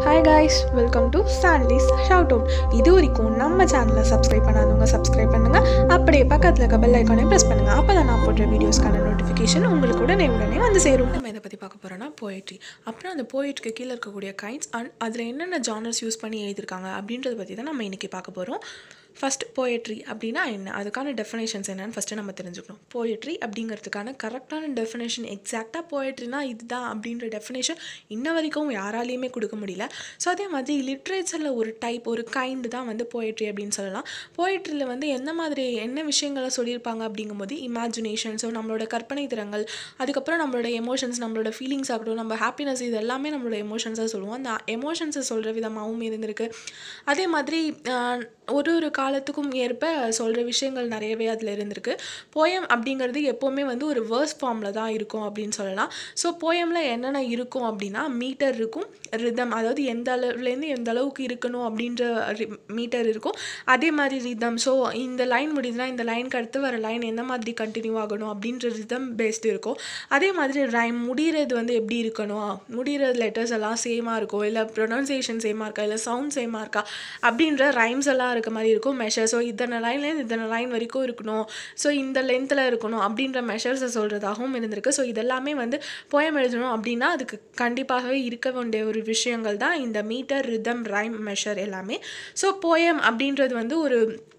hi guys welcome to சாண்ட்லிஸ் shout out இது வரைக்கும் நம்ம சேனலை சப்ஸ்கிரைப் பண்ணாதவங்க சப்ஸ்கிரைப் பண்ணுங்கள் அப்படியே பக்கத்தில் இருக்க பெல் ஐக்கானையும் ப்ரெஸ் பண்ணுங்கள் அப்போ தான் நான் போடுற வீடியோஸ்க்கான நோட்டிஃபிகேஷன் உங்களுக்கு உடனே உடனே வந்து சேரும் நம்ம இதை பற்றி பார்க்க போகிறோன்னா போயிட்ரி அப்புறம் அந்த போயிட்ரிக்கு கீழே இருக்கக்கூடிய கைண்ட்ஸ் அண்ட் அதில் என்னென்ன ஜானர்ஸ் யூஸ் பண்ணி எழுதியிருக்காங்க அப்படின்றத பற்றி தான் நம்ம இன்றைக்கி பார்க்க போகிறோம் ஃபஸ்ட் போயட்ரி அப்படின்னா என்ன அதுக்கான டெஃபினேஷன்ஸ் என்னன்னு ஃபஸ்ட்டு நம்ம தெரிஞ்சுக்கணும் போயட்ரி அப்படிங்கிறதுக்கான கரெக்டான டெஃபினேஷன் எக்ஸாக்டாக போயட்ரினா இதுதான் அப்படின்ற டெஃபினேஷன் இன்ன வரைக்கும் யாராலையுமே கொடுக்க முடியல ஸோ அதே மாதிரி லிட்ரேச்சரில் ஒரு டைப் ஒரு கைண்டு தான் வந்து போயட்ரி அப்படின்னு சொல்லலாம் போயட்ரியில் வந்து என்ன மாதிரி என்ன விஷயங்களை சொல்லியிருப்பாங்க அப்படிங்கும்போது இமேஜினேஷன் ஸோ நம்மளோட கற்பனை திறங்கள் அதுக்கப்புறம் நம்மளோட எமோஷன்ஸ் நம்மளோட ஃபீலிங்ஸ் ஆகட்டும் நம்ம ஹாப்பினஸ் இது எல்லாமே நம்மளோட எமோஷன்ஸாக சொல்லுவோம் அந்த எமோஷன்ஸை சொல்கிற விதமாகவும் இருந்திருக்கு அதே மாதிரி ஆஹ், ஒரு ஒரு காலத்துக்கும் ஏற்ப சொல்கிற விஷயங்கள் நிறையவே அதில் இருந்திருக்கு போயம் அப்படிங்கிறது எப்போவுமே வந்து ஒரு வேர்ஸ் ஃபார்மில் தான் இருக்கும் அப்படின்னு சொல்லலாம் ஸோ போயமில் என்னென்ன இருக்கும் அப்படின்னா மீட்டர் இருக்கும் ரிதம் அதாவது எந்த அளவுலேருந்து எந்த அளவுக்கு இருக்கணும் அப்படின்ற மீட்டர் இருக்கும் அதே மாதிரி ரிதம் ஸோ இந்த லைன் முடியுதுன்னா இந்த லைனுக்கு அடுத்து வர லைன் எந்த மாதிரி கண்டினியூ ஆகணும் அப்படின்ற ரிதம் பேஸ்டு இருக்கும் அதே மாதிரி ரைம் முடிகிறது வந்து எப்படி இருக்கணும் முடிகிற லெட்டர்ஸ் எல்லாம் சேமாக இருக்கும் இல்லை ப்ரொனவுன்சியேஷன் சேமாக இருக்கா இல்லை சவுண்ட் சேமாக இருக்கா அப்படின்ற ரைம்ஸ் எல்லாம் இருக்க மாதிரி இருக்கும் மெஷர் ஸோ இத்தனை லைன்லேருந்து இத்தனை லைன் வரைக்கும் இருக்கணும் ஸோ இந்த லென்த்தில் இருக்கணும் அப்படின்ற மெஷர்ஸை சொல்கிறதாகவும் இருந்திருக்கு ஸோ இதெல்லாமே வந்து போயம் எழுதணும் அப்படின்னா அதுக்கு கண்டிப்பாகவே இருக்க வேண்டிய ஒரு விஷயங்கள் தான் இந்த மீட்டர் ரிதம் ரைம் மெஷர் எல்லாமே ஸோ போயம் அப்படின்றது வந்து ஒரு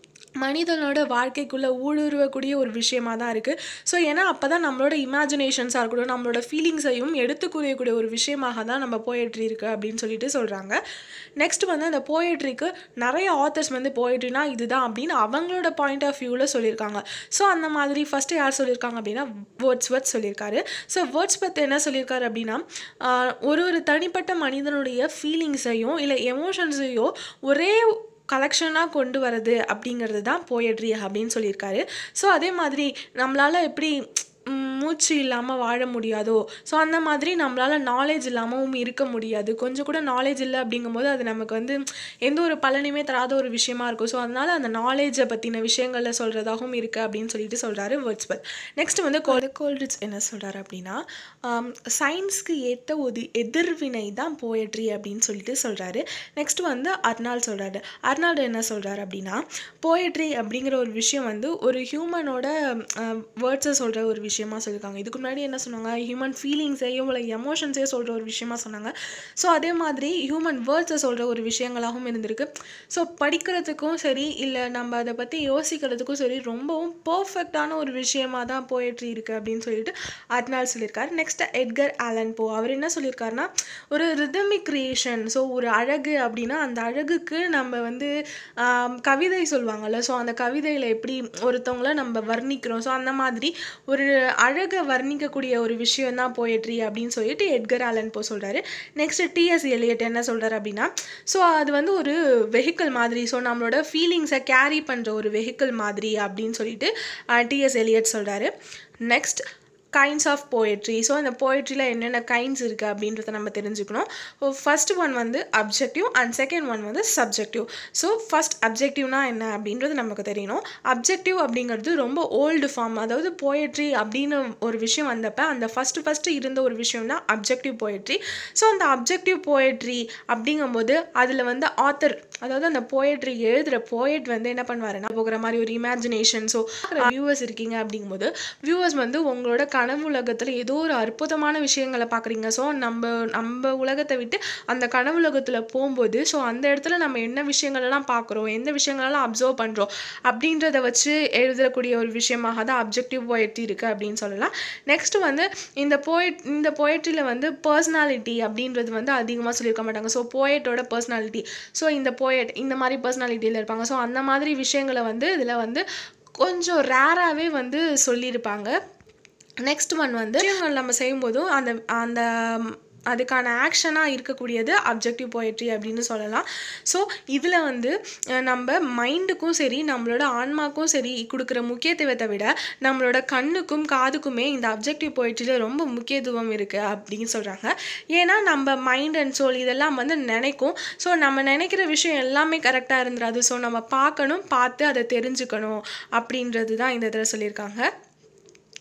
மனிதனோட வாழ்க்கைக்குள்ளே ஊடுருவக்கூடிய ஒரு விஷயமா தான் இருக்குது ஸோ ஏன்னா அப்போ தான் நம்மளோட இமேஜினேஷன்ஸாக இருக்கட்டும் நம்மளோட ஃபீலிங்ஸையும் எடுத்துக்கூறியக்கூடிய ஒரு விஷயமாக தான் நம்ம போயட்ரி இருக்குது அப்படின்னு சொல்லிட்டு சொல்கிறாங்க நெக்ஸ்ட் வந்து அந்த போயட்ரிக்கு நிறைய ஆத்தர்ஸ் வந்து போயட்ரினா இதுதான் அப்படின்னு அவங்களோட பாயிண்ட் ஆஃப் வியூவில் சொல்லியிருக்காங்க ஸோ அந்த மாதிரி ஃபஸ்ட்டு யார் சொல்லியிருக்காங்க அப்படின்னா வேர்ட்ஸ் வேர்ட்ஸ் சொல்லியிருக்காரு ஸோ வேர்ட்ஸ் பற்றி என்ன சொல்லியிருக்காரு அப்படின்னா ஆஹ், ஒரு ஒரு தனிப்பட்ட மனிதனுடைய ஃபீலிங்ஸையும் இல்லை எமோஷன்ஸையோ ஒரே கலெக்ஷனாக கொண்டு வரது அப்படிங்கிறது தான் போயட்ரி அப்படின்னு சொல்லியிருக்காரு ஸோ அதே மாதிரி நம்மளால் எப்படி ம், மூச்சு இல்லாமல் வாழ முடியாதோ ஸோ அந்த மாதிரி நம்மளால் நாலேஜ் இல்லாமவும் இருக்க முடியாது கொஞ்சம் கூட நாலேஜ் இல்லை அப்படிங்கும்போது அது நமக்கு வந்து எந்த ஒரு பலனுமே தராத ஒரு விஷயமா இருக்கும் ஸோ அதனால் அந்த நாலேஜை பற்றின விஷயங்களில் சொல்கிறதாகவும் இருக்குது அப்படின்னு சொல்லிட்டு சொல்கிறாரு வேர்ட்ஸ்பெல் நெக்ஸ்ட் வந்து கோல்ரிட்ஸ் என்ன சொல்கிறாரு அப்படின்னா சயின்ஸ்க்கு ஏற்ற ஒரு எதிர்வினை தான் போயட்ரி அப்படின்னு சொல்லிட்டு சொல்கிறாரு நெக்ஸ்ட் வந்து அர்னால் சொல்கிறாரு அர்னால்டு என்ன சொல்கிறாரு அப்படின்னா போயட்ரி அப்படிங்கிற ஒரு விஷயம் வந்து ஒரு ஹியூமனோட வேர்ட்ஸை சொல்கிற ஒரு விஷயமா சொல்லியிருக்காங்க இதுக்கு முன்னாடி என்ன சொன்னாங்க ஹியூமன் ஃபீலிங்ஸையும் இல்லை எமோஷன்ஸையும் சொல்கிற ஒரு விஷயமா சொன்னாங்க ஸோ அதே மாதிரி ஹியூமன் வேர்ட்ஸை சொல்கிற ஒரு விஷயங்களாகவும் இருந்திருக்கு ஸோ படிக்கிறதுக்கும் சரி இல்லை நம்ம அதை பற்றி யோசிக்கிறதுக்கும் சரி ரொம்பவும் பர்ஃபெக்டான ஒரு விஷயமா தான் போயட்ரி இருக்குது அப்படின்னு சொல்லிட்டு அட்னால் சொல்லியிருக்காரு நெக்ஸ்ட் எட்கர் ஆலன் போ அவர் என்ன சொல்லியிருக்காருன்னா ஒரு ரிதமிக் கிரியேஷன் ஸோ ஒரு அழகு அப்படின்னா அந்த அழகுக்கு நம்ம வந்து ஆம், கவிதை சொல்லுவாங்கல்ல ஸோ அந்த கவிதையில் எப்படி ஒருத்தவங்கள நம்ம வர்ணிக்கிறோம் ஸோ அந்த மாதிரி ஒரு அழகை வர்ணிக்கக்கூடிய ஒரு விஷயம் தான் போயட்ரி அப்படின்னு சொல்லிட்டு எட்கர் ஆலன் போ சொல்கிறாரு நெக்ஸ்ட் டிஎஸ் எலியட் என்ன சொல்கிறாரு அப்படின்னா ஸோ அது வந்து ஒரு வெஹிக்கிள் மாதிரி ஸோ நம்மளோட ஃபீலிங்ஸை கேரி பண்ணுற ஒரு வெஹிக்கிள் மாதிரி அப்படின்னு சொல்லிட்டு டிஎஸ் எலியட் சொல்கிறாரு next kinds of poetry so இந்த போயட்ரியில் என்னென்ன கைண்ட்ஸ் இருக்குது அப்படின்றத நம்ம தெரிஞ்சுக்கணும் ஃபர்ஸ்ட் ஒன் வந்து அப்ஜெக்டிவ் அண்ட் செகண்ட் ஒன் வந்து சப்ஜெக்டிவ் ஸோ ஃபர்ஸ்ட் அப்ஜெக்டிவ்னா என்ன அப்படின்றது நமக்கு தெரியணும் அப்ஜெக்டிவ் அப்படிங்கிறது ரொம்ப ஓல்டு ஃபார்ம் அதாவது போயட்ரி அப்படின்னு ஒரு விஷயம் வந்தப்போ அந்த ஃபஸ்ட்டு ஃபஸ்ட்டு இருந்த ஒரு விஷயம் தான் அப்ஜெக்டிவ் போயட்ரி ஸோ அந்த அப்ஜெக்டிவ் போயட்ரி அப்படிங்கும்போது அதில் வந்து ஆத்தர் அதாவது அந்த போயட்ரி எழுதுகிற போயட் வந்து என்ன பண்ணுவாருன்னா போகிற மாதிரி ஒரு இமேஜினேஷன் ஸோ வியூவர்ஸ் இருக்கீங்க அப்படிங்கும்போது வியூவர்ஸ் வந்து உங்களோட கனவு உலகத்தில் ஏதோ ஒரு அற்புதமான விஷயங்களை பார்க்குறீங்க ஸோ நம்ம நம்ம உலகத்தை விட்டு அந்த கனவு உலகத்தில் போகும்போது ஸோ அந்த இடத்துல நம்ம என்ன விஷயங்களெல்லாம் பார்க்குறோம் எந்த விஷயங்களெல்லாம் அப்சர்வ் பண்ணுறோம் அப்படின்றத வச்சு எழுதக்கூடிய ஒரு விஷயமாக தான் அப்ஜெக்டிவ் போயட்ரி இருக்குது அப்படின்னு சொல்லலாம் நெக்ஸ்ட் வந்து இந்த போயட் இந்த போயட்ரியில் வந்து பர்சனாலிட்டி அப்படின்றது வந்து அதிகமாக சொல்லியிருக்க மாட்டாங்க ஸோ போயட்டோட பர்சனாலிட்டி ஸோ இந்த போயட் இந்த மாதிரி பர்சனாலிட்டியில் இருப்பாங்க ஸோ அந்த மாதிரி விஷயங்களை வந்து இதில் வந்து கொஞ்சம் ரேராகவே வந்து சொல்லியிருப்பாங்க நெக்ஸ்ட் ஒன் வந்து விஷயங்கள் நம்ம செய்யும்போதும் அந்த அந்த ம், அதுக்கான ஆக்ஷனாக இருக்கக்கூடியது அப்ஜெக்டிவ் போயட்ரி அப்படின்னு சொல்லலாம் ஸோ இதில் வந்து அஹ், நம்ம மைண்டுக்கும் சரி நம்மளோட ஆன்மாக்கும் சரி கொடுக்குற முக்கியத்துவத்தை விட நம்மளோட கண்ணுக்கும் காதுக்குமே இந்த அப்ஜெக்டிவ் போயட்ரியில் ரொம்ப முக்கியத்துவம் இருக்குது அப்படின்னு சொல்கிறாங்க ஏன்னா நம்ம மைண்ட் அண்ட் சோல் இதெல்லாம் வந்து நினைக்கும் ஸோ நம்ம நினைக்கிற விஷயம் எல்லாமே கரெக்டாக இருந்துடாது ஸோ நம்ம பார்க்கணும் பார்த்து அதை தெரிஞ்சுக்கணும் அப்படின்றது தான் இந்த இதில் சொல்லியிருக்காங்க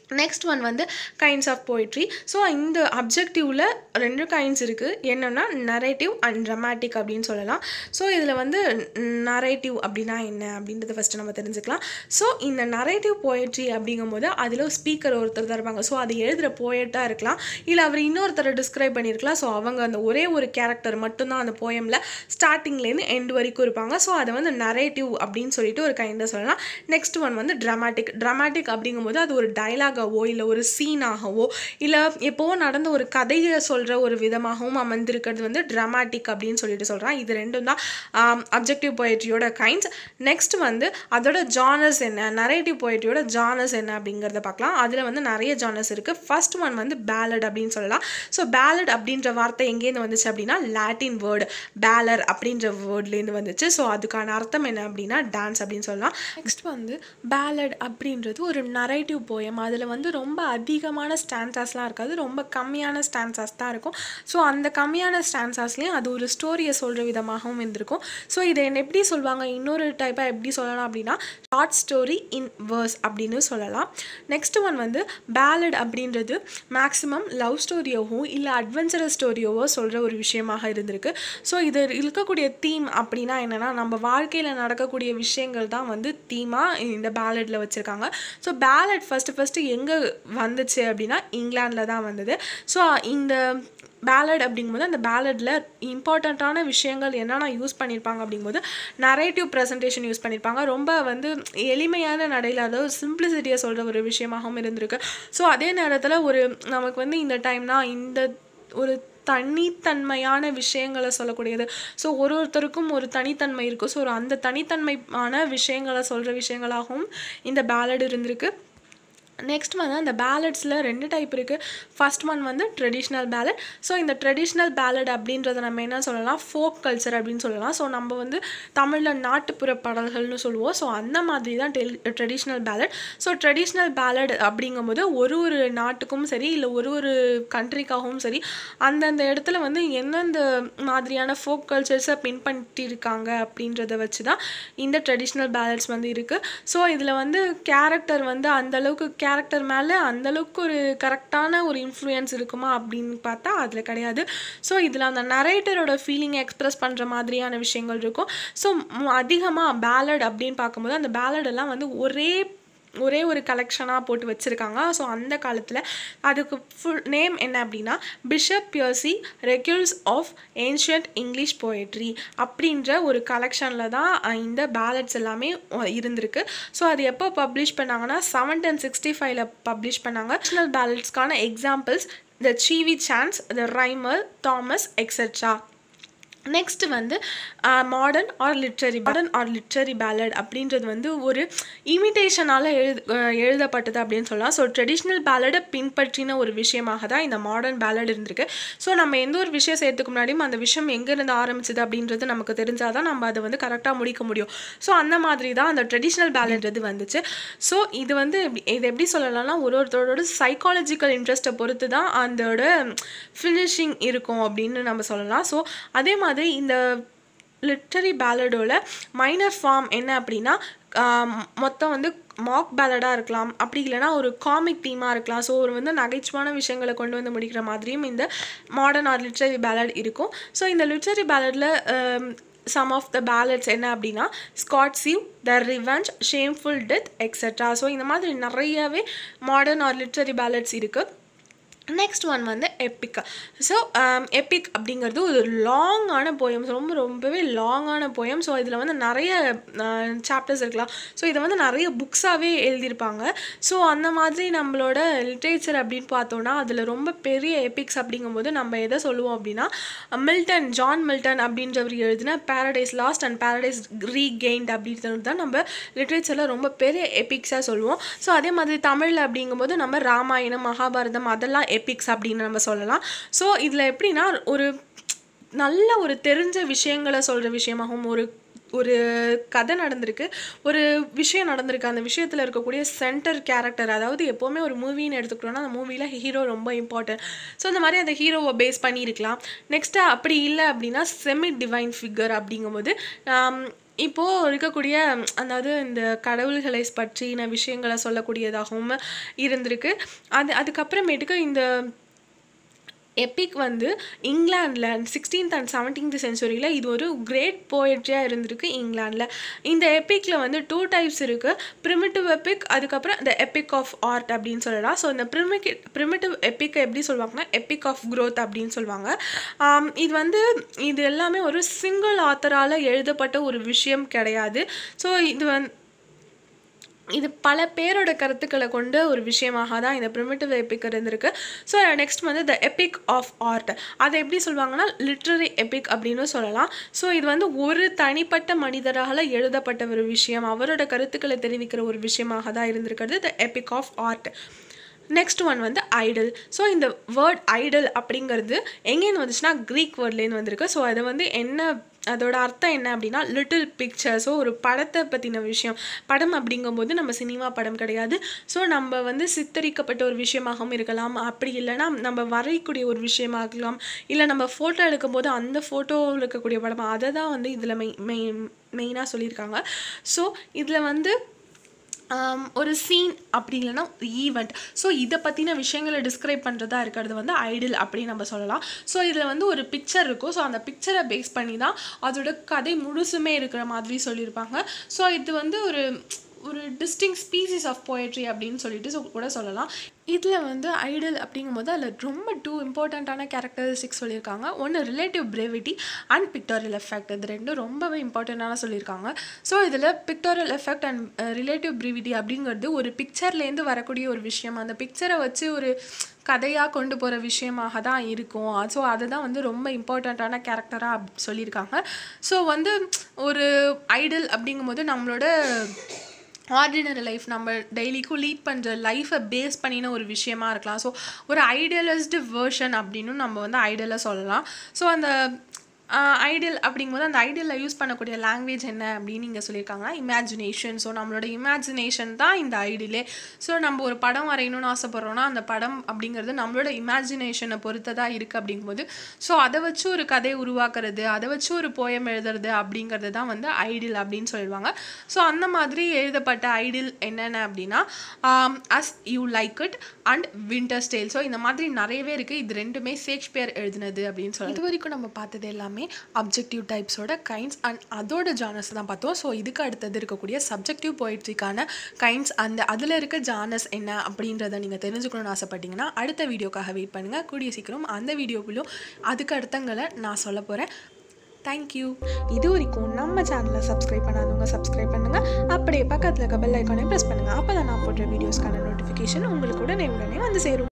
நெக்ஸ்ட் ஒன் வந்து கைண்ட்ஸ் ஆஃப் போய்ட்ரி ஸோ இந்த அப்ஜெக்டிவில் ரெண்டு கைண்ட்ஸ் இருக்குது என்னென்னா நரேட்டிவ் அண்ட் ட்ரமாட்டிக் அப்படின்னு சொல்லலாம் ஸோ இதில் வந்து நரேட்டிவ் அப்படின்னா என்ன அப்படின்றத ஃபஸ்ட்டு நம்ம தெரிஞ்சுக்கலாம் ஸோ இந்த நரேட்டிவ் போயட்ரி அப்படிங்கும்போது அதில் ஸ்பீக்கர் ஒருத்தர் தான் இருப்பாங்க ஸோ அது எழுதுகிற போயட்டாக இருக்கலாம் இல்லை அவர் இன்னொருத்தரை டிஸ்கிரைப் பண்ணியிருக்கலாம் ஸோ அவங்க அந்த ஒரே ஒரு கேரக்டர் மட்டும்தான் அந்த போயமில் ஸ்டார்டிங்லேருந்து எண்ட் வரைக்கும் இருப்பாங்க ஸோ அதை வந்து நரேட்டிவ் அப்படின்னு சொல்லிட்டு ஒரு கைண்டாக சொல்லலாம் நெக்ஸ்ட் ஒன் வந்து ட்ராமாட்டிக் ட்ராமாட்டிக் அப்படிங்கும்போது அது ஒரு டைலாகாவோ இல்லை ஒரு சீனாகவோ இல்லை எப்போவோ நடந்த ஒரு கதையை சொல்கிற ஒரு விதமாகவும் அமைந்திருக்கிறது வந்து ட்ராமாட்டிக் அப்படின்னு சொல்லிட்டு சொல்கிறான் இது ரெண்டும் தான் அப்ஜெக்டிவ் போயட்ரியோட கைண்ட்ஸ் நெக்ஸ்ட் வந்து அதோட ஜானர்ஸ் என்ன நரேட்டிவ் போயட்ரியோட ஜானர்ஸ் என்ன அப்படிங்கிறத பார்க்கலாம் அதில் வந்து நிறைய ஜானர்ஸ் இருக்குது ஃபர்ஸ்ட் ஒன் வந்து பேலட் அப்படின்னு சொல்லலாம் ஸோ பேலட் அப்படின்ற வார்த்தை எங்கேருந்து வந்துச்சு அப்படின்னா லாட்டின் வேர்டு பேலர் அப்படின்ற வேர்ட்லேருந்து வந்துச்சு ஸோ அதுக்கான அர்த்தம் என்ன அப்படின்னா டான்ஸ் அப்படின்னு சொல்லலாம் நெக்ஸ்ட் வந்து பேலட் அப்படின்றது ஒரு நரேட்டிவ் போயம் அதில் வந்து ரொம்ப அதிகமான ஸ்டான்சாஸ்லாம் இருக்காது ரொம்ப கம்மியான ஸ்டான்சாஸ் தான் இருக்கும் ஸோ அந்த கம்மியான ஸ்டான்சாஸ்லேயும் அது ஒரு ஸ்டோரியை சொல்கிற விதமாகவும் இருந்திருக்கும் ஸோ இதை என்ன எப்படி சொல்லுவாங்க இன்னொரு டைப்பாக எப்படி சொல்லலாம் அப்படின்னா ஷார்ட் ஸ்டோரி இன் வேர்ஸ் அப்படின்னு சொல்லலாம் நெக்ஸ்ட் ஒன் வந்து பேலட் அப்படின்றது மேக்ஸிமம் லவ் ஸ்டோரியோவோ இல்லை அட்வென்ச்சரஸ் ஸ்டோரியோவோ சொல்கிற ஒரு விஷயமாக இருந்திருக்கு ஸோ இது இருக்கக்கூடிய தீம் அப்படின்னா என்னென்னா நம்ம வாழ்க்கையில் நடக்கக்கூடிய விஷயங்கள் தான் வந்து தீமாக இந்த பேலட்டில் வச்சுருக்காங்க ஸோ பேலட் ஃபஸ்ட்டு ஃபஸ்ட்டு எங்கே வந்துச்சு அப்படின்னா இங்கிலாந்தில் தான் வந்தது ஸோ இந்த பேலட் அப்படிங்கும்போது அந்த பேலட்டில் இம்பார்ட்டண்ட்டான விஷயங்கள் என்னென்ன யூஸ் பண்ணியிருப்பாங்க அப்படிங்கும்போது நரேட்டிவ் ப்ரெசன்டேஷன் யூஸ் பண்ணியிருப்பாங்க ரொம்ப வந்து எளிமையான நடையில் அதாவது சிம்பிளிசிட்டியை சொல்கிற ஒரு விஷயமாகவும் இருந்திருக்கு ஸோ அதே நேரத்தில் ஒரு நமக்கு வந்து இந்த டைம்னா இந்த ஒரு தனித்தன்மையான விஷயங்களை சொல்லக்கூடியது ஸோ ஒரு ஒருத்தருக்கும் ஒரு தனித்தன்மை இருக்கும் ஸோ ஒரு அந்த தனித்தன்மையான விஷயங்களை சொல்கிற விஷயங்களாகவும் இந்த பேலட் இருந்திருக்கு நெக்ஸ்ட் வந்து அந்த பேலட்ஸில் ரெண்டு டைப் இருக்குது ஃபர்ஸ்ட் ஒன் வந்து ட்ரெடிஷ்னல் பேலட் ஸோ இந்த ட்ரெடிஷ்னல் பேலட் அப்படின்றத நம்ம என்ன சொல்லலாம் ஃபோக் கல்ச்சர் அப்படின்னு சொல்லலாம் ஸோ நம்ம வந்து தமிழில் நாட்டுப்புற பாடல்கள்னு சொல்லுவோம் ஸோ அந்த மாதிரி தான் tell traditional ballad so traditional ballad அப்படிங்கும்போது ஒரு ஒரு நாட்டுக்கும் சரி இல்லை ஒரு ஒரு கண்ட்ரிக்காகவும் சரி அந்தந்த இடத்துல வந்து எந்தெந்த மாதிரியான ஃபோக் கல்ச்சர்ஸை பின்பற்றிருக்காங்க அப்படின்றத வச்சு தான் இந்த ட்ரெடிஷ்னல் பேலட்ஸ் வந்து இருக்குது ஸோ இதில் வந்து கேரக்டர் வந்து அந்தளவுக்கு கேரக்டர் மேலே அந்தளவுக்கு ஒரு கரெக்டான ஒரு இன்ஃப்ளூயன்ஸ் இருக்குமா அப்படின்னு பார்த்தா அதில் கிடையாது ஸோ இதில் அந்த நரேட்டரோட ஃபீலிங்கை எக்ஸ்ப்ரெஸ் பண்ணுற மாதிரியான விஷயங்கள் இருக்கும் ஸோ அதிகமாக பேலட் அப்படின்னு பார்க்கும்போது அந்த பேலடெல்லாம் வந்து ஒரே ஒரே ஒரு கலெக்ஷனாக போட்டு வச்சுருக்காங்க ஸோ அந்த காலத்தில் அதுக்கு ஃபுல் நேம் என்ன அப்படின்னா Bishop Percy Reliques of Ancient English Poetry அப்படின்ற ஒரு கலெக்ஷனில் தான் இந்த பேலட்ஸ் எல்லாமே இருந்திருக்கு ஸோ அது எப்போ பப்ளிஷ் பண்ணாங்கன்னா செவன்டீன் சிக்ஸ்டி ஃபைவ்ல பப்ளிஷ் பண்ணாங்க நேஷ்னல் பேலட்ஸ்க்கான எக்ஸாம்பிள்ஸ் த சீவி சான்ஸ் the rhymer Thomas etcetera next வந்து modern or literary modern or literary ballad அப்படின்றது வந்து ஒரு இமிட்டேஷனால் எழுது எழுதப்பட்டது அப்படின்னு சொல்லலாம் ஸோ ட்ரெடிஷ்னல் பேலடை பின்பற்றின ஒரு விஷயமாக தான் இந்த மாடர்ன் பேலட் இருந்திருக்கு ஸோ நம்ம எந்த ஒரு விஷயம் செய்யறதுக்கு முன்னாடியும் அந்த விஷயம் எங்கேருந்து ஆரம்பிச்சது அப்படின்றது நமக்கு தெரிஞ்சால் தான் நம்ம அதை வந்து கரெக்டாக முடிக்க முடியும் ஸோ அந்த மாதிரி தான் அந்த ட்ரெடிஷ்னல் பேலட்றது வந்துச்சு ஸோ இது வந்து இது எப்படி சொல்லலாம்னா ஒரு ஒருத்தரோட சைக்காலஜிக்கல் இன்ட்ரெஸ்ட்டை பொறுத்து தான் அதோட ஃபினிஷிங் இருக்கும் அப்படின்னு நம்ம சொல்லலாம் ஸோ அதே மாதிரி மாதிரி இந்த லிட்ரரி பேலடோட மைனர் ஃபார்ம் என்ன அப்படின்னா மொத்தம் வந்து மாக் பேலடாக இருக்கலாம் அப்படி இல்லைனா ஒரு காமிக் தீமாக இருக்கலாம் ஸோ ஒரு வந்து நகைச்சுவான விஷயங்களை கொண்டு வந்து முடிக்கிற மாதிரியும் இந்த மாடர்ன் ஆர் லிட்ரரி பேலட் இருக்கும் ஸோ இந்த லிட்ரரி பேலடில் சம் ஆஃப் த பேலட்ஸ் என்ன அப்படின்னா ஸ்காட்ஸிவ் the revenge shameful death etcetera so இந்த மாதிரி நிறையவே மாடர்ன் ஆர் லிட்ரரி பேலட்ஸ் இருக்குது நெக்ஸ்ட் ஒன் வந்து எப்பிக் ஸோ எப்பிக் அப்படிங்கிறது ஒரு லாங்கான போயம் ரொம்ப ரொம்பவே லாங்கான போயம் ஸோ இதில் வந்து நிறைய சாப்டர்ஸ் இருக்கலாம் ஸோ இதை வந்து நிறைய புக்ஸாகவே எழுதியிருப்பாங்க ஸோ அந்த மாதிரி நம்மளோட லிட்ரேச்சர் அப்படின்னு பார்த்தோன்னா அதில் ரொம்ப பெரிய எப்பிக்ஸ் அப்படிங்கும்போது நம்ம எதை சொல்லுவோம் அப்படின்னா மில்டன் ஜான் மில்டன் அப்படின்றவர் எழுதின Paradise Lost and Paradise Regained அப்படின்றது தான் நம்ம லிட்ரேச்சரில் ரொம்ப பெரிய எப்பிக்ஸாக சொல்லுவோம் ஸோ அதே மாதிரி தமிழில் அப்படிங்கும்போது நம்ம ராமாயணம் மகாபாரதம் அதெல்லாம் எபிக்ஸ் அப்படின்னு நம்ம சொல்லலாம் ஸோ இதில் எப்படின்னா ஒரு நல்ல ஒரு தெரிஞ்ச விஷயங்களை சொல்கிற விஷயமாகவும் ஒரு ஒரு கதை நடந்திருக்கு ஒரு விஷயம் நடந்திருக்கு அந்த விஷயத்தில் இருக்கக்கூடிய சென்டர் கேரக்டர் அதாவது எப்போவுமே ஒரு மூவின்னு எடுத்துக்கிட்டோம்னா அந்த மூவியில் ஹீரோ ரொம்ப இம்பார்ட்டன்ட் ஸோ அந்த மாதிரி அந்த ஹீரோவை பேஸ் பண்ணியிருக்கலாம் நெக்ஸ்ட்டு அப்படி இல்லை அப்படின்னா செமி டிவைன் ஃபிகர் அப்படிங்கும்போது இப்போது இருக்கக்கூடிய ம், அதாவது இந்த கடவுள்களை பற்றின விஷயங்களை சொல்லக்கூடியதாகவும் இருந்திருக்கு அது அதுக்கப்புறமேட்டுக்கு இந்த எப்பிக் வந்து இங்கிலாண்டில் சிக்ஸ்டீன்த் அண்ட் செவன்டீன்த் செஞ்சுரியில் இது ஒரு கிரேட் போயட்ரியாக இருந்திருக்கு இங்கிலாண்டில் இந்த எப்பிக்கில் வந்து டூ டைப்ஸ் இருக்குது ப்ரிமிட்டிவ் எப்பிக் அதுக்கப்புறம் இந்த எப்பிக் ஆஃப் ஆர்ட் அப்படின்னு சொல்லலாம் ஸோ இந்த ப்ரிமிக் ப்ரிமிட்டிவ் எப்பிக்கை எப்படி சொல்லுவாங்கன்னா எப்பிக் ஆஃப் growth அப்படின்னு சொல்லுவாங்க ஆம், இது வந்து இது எல்லாமே ஒரு சிங்கிள் ஆத்தரால் எழுதப்பட்ட ஒரு விஷயம் கிடையாது ஸோ இது வந்து இது பல பேரோட கருத்துக்களை கொண்ட ஒரு விஷயமாக தான் இந்த ப்ரிமிட்டிவ் எபிக் இருந்திருக்கு ஸோ நெக்ஸ்ட் வந்து த எபிக் ஆஃப் ஆர்ட் அதை எப்படி சொல்லுவாங்கன்னா லிட்ரரி எபிக் அப்படின்னு சொல்லலாம் ஸோ இது வந்து ஒரு தனிப்பட்ட மனிதரால் எழுதப்பட்ட ஒரு விஷயம் அவரோட கருத்துக்களை தெரிவிக்கிற ஒரு விஷயமாக தான் இருந்திருக்கிறது the epic of art next one வந்து ஐடல் ஸோ இந்த வேர்ட் ஐடல் அப்படிங்கிறது எங்கேருந்து வந்துச்சுன்னா க்ரீக் வேர்ட்லேருந்து வந்திருக்கு ஸோ அது வந்து என்ன அதோட அர்த்தம் என்ன அப்படின்னா லிட்டில் பிக்சர் ஸோ ஒரு படத்தை பற்றின விஷயம் படம் அப்படிங்கும்போது நம்ம சினிமா படம் கிடையாது ஸோ நம்ம வந்து சித்தரிக்கப்பட்ட ஒரு விஷயமாகவும் இருக்கலாம் அப்படி இல்லைன்னா நம்ம வரையக்கூடிய ஒரு விஷயமாகலாம் இல்லை நம்ம ஃபோட்டோ எடுக்கும்போது அந்த ஃபோட்டோவில் இருக்கக்கூடிய படம் அதை தான் வந்து இதில் மெய் மெயின் மெயினாக சொல்லியிருக்காங்க ஸோ இதில் வந்து ஆம், ஒரு சீன் அப்படி இல்லைன்னா ஒரு ஈவெண்ட் ஸோ இதை பற்றின விஷயங்களை டிஸ்கிரைப் பண்ணுறதா இருக்கிறது வந்து ஐடில் அப்படின்னு நம்ம சொல்லலாம் ஸோ இதில் வந்து ஒரு பிக்சர் இருக்கும் ஸோ அந்த பிக்சரை பேஸ் பண்ணி தான் அதோட கதை முழுசுமே இருக்கிற மாதிரி சொல்லியிருப்பாங்க ஸோ இது வந்து ஒரு ஒரு டிஸ்டிங் ஸ்பீசிஸ் ஆஃப் poetry அப்படின்னு சொல்லிட்டு சொ- கூட சொல்லலாம் இதில் வந்து ஐடல் அப்படிங்கும்போது அதில் ரொம்ப டூ இம்பார்ட்டண்ட்டான கேரக்டரிஸ்டிக்ஸ் சொல்லியிருக்காங்க ஒன்று relative brevity and pictorial effect இது ரெண்டும் ரொம்பவே இம்பார்ட்டண்ட்டான சொல்லியிருக்காங்க ஸோ இதில் pictorial effect and relative brevity அப்படிங்கிறது ஒரு பிக்சர்லேருந்து வரக்கூடிய ஒரு விஷயம் அந்த பிக்சரை வச்சு ஒரு கதையாக கொண்டு போகிற விஷயமாக தான் இருக்கும் ஸோ அதுதான் வந்து ரொம்ப இம்பார்ட்டண்ட்டான கேரக்டராக சொல்லியிருக்காங்க ஸோ வந்து ஒரு ஐடல் அப்படிங்கும்போது நம்மளோட ஆர்டினரி லைஃப் நம்ம டெய்லிக்கும் லீட் பண்ணுற லைஃப்பை பேஸ் பண்ணின ஒரு விஷயமா இருக்கலாம் ஸோ ஒரு ஐடியலிஸ்டு வேர்ஷன் அப்படின்னு நம்ம வந்து ஐடியலாக சொல்லலாம் ஸோ அந்த ஐடியல் அப்படிங்கும்போது அந்த ஐடியலில் யூஸ் பண்ணக்கூடிய லாங்குவேஜ் என்ன அப்படின்னு இங்கே சொல்லியிருக்காங்கன்னா இமேஜினேஷன் ஸோ நம்மளோட இமேஜினேஷன் தான் இந்த ஐடியலே ஸோ நம்ம ஒரு படம் வரையணும்னு ஆசைப்பட்றோன்னா அந்த படம் அப்படிங்கிறது நம்மளோட இமேஜினேஷனை பொறுத்ததாக இருக்குது அப்படிங்கும்போது ஸோ அதை வச்சு ஒரு கதை உருவாக்குறது அதை வச்சு ஒரு போயம் எழுதுறது அப்படிங்கிறது தான் வந்து ஐடியல் அப்படின்னு சொல்லிடுவாங்க ஸோ அந்த மாதிரி எழுதப்பட்ட ஐடியல் என்னென்ன அப்படின்னா as you like it and winter style so இந்த மாதிரி நிறையவே இருக்குது இது ரெண்டுமே ஷேக்ஸ்பியர் எழுதினது அப்படின்னு சொல்லி இது வரைக்கும் நம்ம பார்த்தது எல்லாமே அப்ஜெக்டிவ் டைப்ஸோட கைண்ட்ஸ் அண்ட் அதோட ஜானர்ஸ் தான் பார்த்தோம் ஸோ இதுக்கு அடுத்தது இருக்கக்கூடிய சப்ஜெக்டிவ் போயிட்ரிக்கான கைண்ட்ஸ் அந்த அதில் இருக்க ஜானர்ஸ் என்ன அப்படின்றத நீங்கள் தெரிஞ்சுக்கணும்னு ஆசைப்பட்டீங்கன்னா அடுத்த வீடியோக்காக வெயிட் பண்ணுங்கள் கூடிய சீக்கிரம் அந்த வீடியோக்குள்ளும் அதுக்கு அடுத்தங்களை நான் சொல்ல போகிறேன் தேங்க்யூ இது வரைக்கும் நம்ம சேனலை சப்ஸ்கிரைப் பண்ணாதவங்க சப்ஸ்கிரைப் பண்ணுங்கள் அப்படியே பக்கத்தில் இருக்க பெல் ஐக்கானையும் ப்ரெஸ் பண்ணுங்கள் அப்போ தான் நான் போடுற வீடியோஸ்க்கான நோட்டிஃபிகேஷன் உங்களுக்கு உடனே உடனே வந்து சேரும்